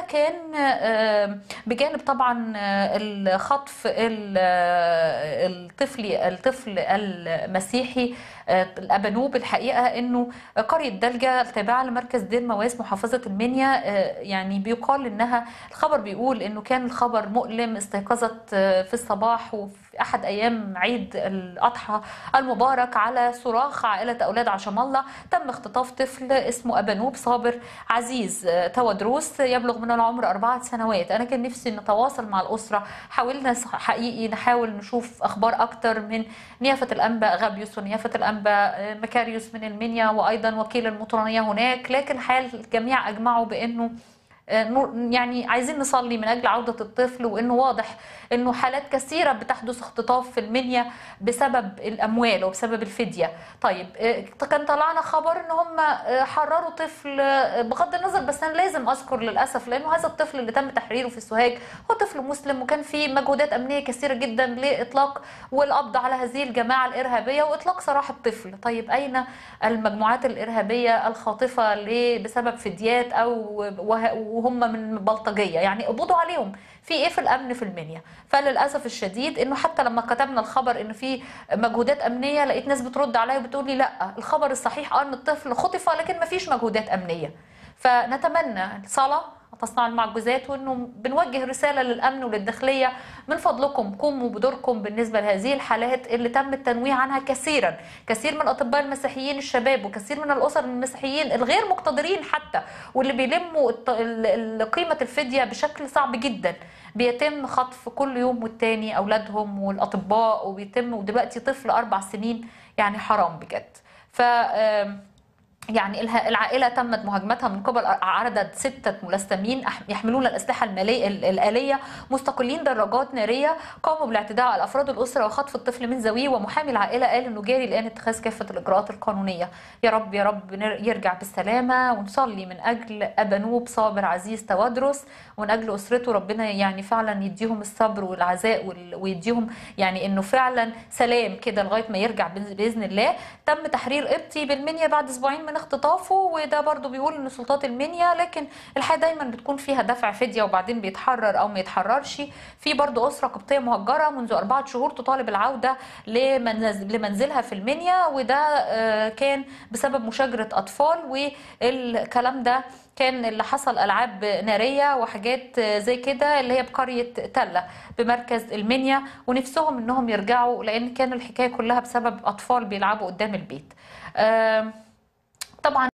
كان آه، بجانب طبعا آه، الخطف ال- آه، الطفل الطفل المسيحي آه، الأبانوب الحقيقة أنه قرية دلجة التابعة لمركز دير مواس محافظة المنيا آه، يعني بيقال أنها الخبر بيقول أنه كان الخبر مؤلم استيقظت آه، في الصباح وفي أحد أيام عيد الأضحى المبارك على صراخ عائلة أولاد عشم الله تم اختطاف طفل اسمه أبانوب صابر عزيز آه، تودروس يبلغ من العمر أربعة سنوات أنا كان نفسي نتواصل مع الأسرة حاولنا حقيقي نحاول نشوف أخبار أكتر من نيافة الأنبا غابيوس ونيافة الأنبا آه، مكاريوس من المنيا وأيضا وكيل المطرانية هناك لكن الحقيقة الجميع أجمعوا بأنه آه، نور- يعني عايزين نصلي من اجل عوده الطفل وانه واضح انه حالات كثيره بتحدث اختطاف في المنيا بسبب الاموال وبسبب الفديه. طيب آه، كان طلعنا خبر ان هم آه، حرروا طفل آه، بغض النظر بس انا لازم اذكر للاسف لانه هذا الطفل اللي تم تحريره في السوهاج هو طفل مسلم وكان في مجهودات امنيه كثيره جدا لاطلاق والقبض على هذه الجماعه الارهابيه واطلاق سراح الطفل. طيب اين المجموعات الارهابيه الخاطفه ل- بسبب فديات او وه- وهم من بلطجيه يعني قبضوا عليهم في ايه في الامن في المنيا فللاسف الشديد انه حتى لما كتبنا الخبر ان في مجهودات امنيه لقيت ناس بترد عليا وبتقول لي لا الخبر الصحيح اه ان الطفل خطف لكن ما فيش مجهودات امنيه فنتمنى صلاه تصنع المعجزات وانه بنوجه رساله للامن وللداخليه من فضلكم قوموا بدوركم بالنسبه لهذه الحالات اللي تم التنويه عنها كثيرا كثير من الاطباء المسيحيين الشباب وكثير من الاسر المسيحيين الغير مقتدرين حتى واللي بيلموا الط- ال- ال- قيمه الفديه بشكل صعب جدا بيتم خطف كل يوم والتاني اولادهم والاطباء وبيتم ودلوقتي طفل اربع سنين يعني حرام بجد ف آم، يعني الها- العائلة تمت مهاجمتها من قبل عدد ستة ملثمين أح- يحملون الأسلحة المالية ال- الآلية مستقلين دراجات نارية قاموا بالاعتداء على أفراد الأسرة وخطف الطفل من زاويه ومحامي العائلة قال إنه جاري الآن اتخاذ كافة الإجراءات القانونية يا رب يا رب نر- يرجع بالسلامة ونصلي من أجل أبانوب صابر عزيز تودرس ومن أجل أسرته ربنا يعني فعلا يديهم الصبر والعزاء وال- ويديهم يعني إنه فعلا سلام كده لغاية ما يرجع بإذن- بإذن الله تم تحرير قبطي بالمنيا بعد اسبوعين من اختطافه وده برضو بيقول ان سلطات المنيا لكن الحياه دايما بتكون فيها دفع فديه وبعدين بيتحرر او ما يتحررش في برضو اسره قبطيه مهجره منذ اربعه شهور تطالب العوده لمنز- لمنزلها في المنيا وده آه، كان بسبب مشاجره اطفال والكلام ده كان اللي حصل العاب ناريه وحاجات زي كده اللي هي بقريه تله بمركز المنيا ونفسهم انهم يرجعوا لان كان الحكايه كلها بسبب اطفال بيلعبوا قدام البيت آم، طبعا